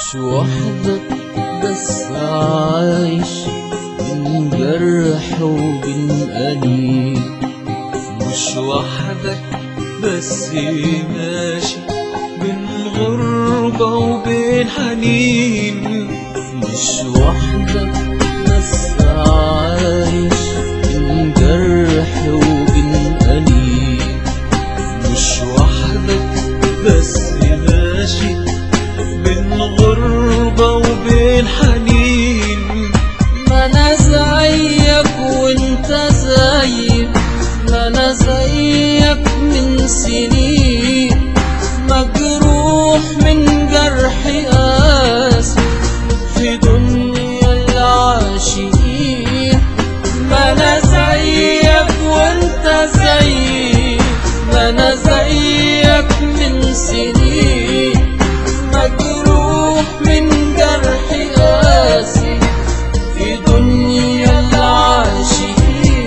مش وحدك بس عايش بين جرح وبين أنين مش وحدك بس ماشي بين غربة وبين حنين مش وحدك بس عايش بين جرح وبين أنين مش وحدك بس ماشي بين غربة وبين حنين ما أنا زيك وأنت زيك ما أنا زيك من سنين مجروح من جرح قاسي في دنيا العاشقين ما أنا زيك وأنت زيك ما أنا زيك من سنين مجروح من جرح قاسي في دنيا العاشقين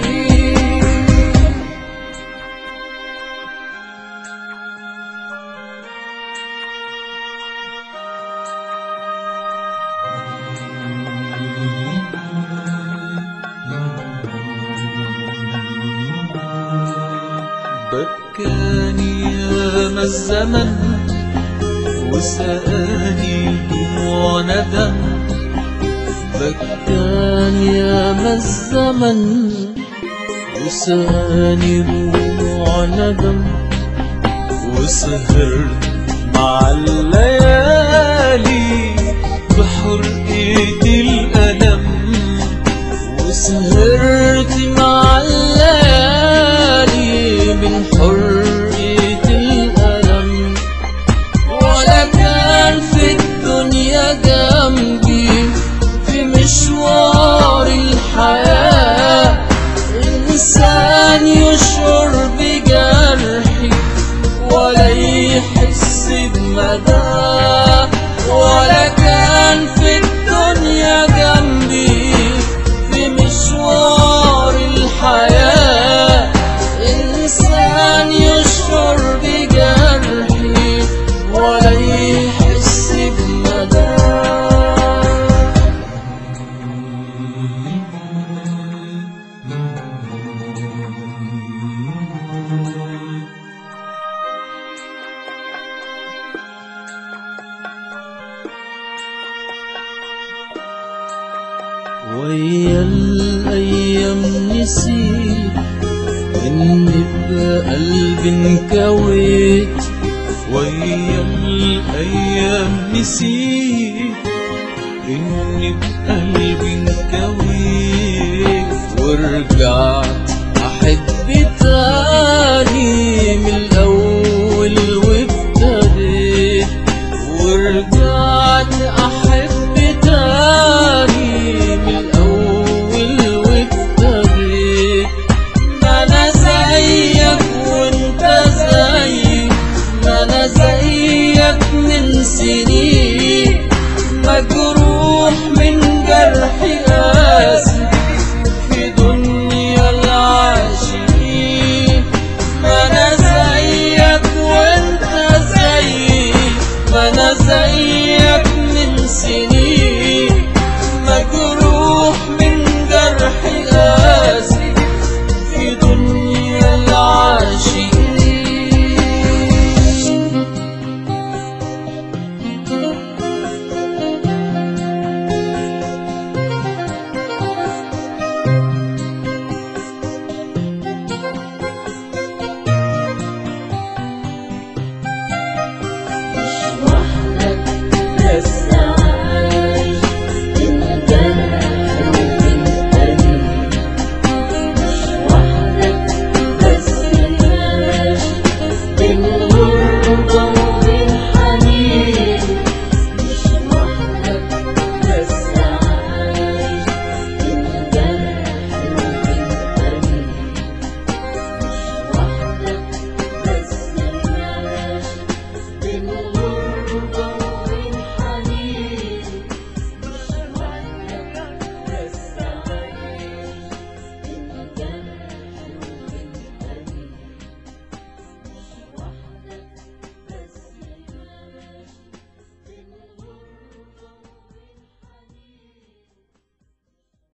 بكاني ياما الزمن وسقاني دموع ندم بكان ياما الزمن وساني دموع ندم وسهرت مع الليالي بحرقة الألم وسهرت مع الليالي من حرية الألم ولا كان في الدنيا جنبي في مشوار الحياة إنسان يشعر بجرحي ولا يحس بمداه ولا كان في الدنيا جنبي في مشوار الحياة إنسان يشعر بجرحي ولا يحس بمداه ويا الأيام نسيت إني بقلبي انكويت ويا الأيام نسيت إني بقلبي انكويت ورجعت أحب تاني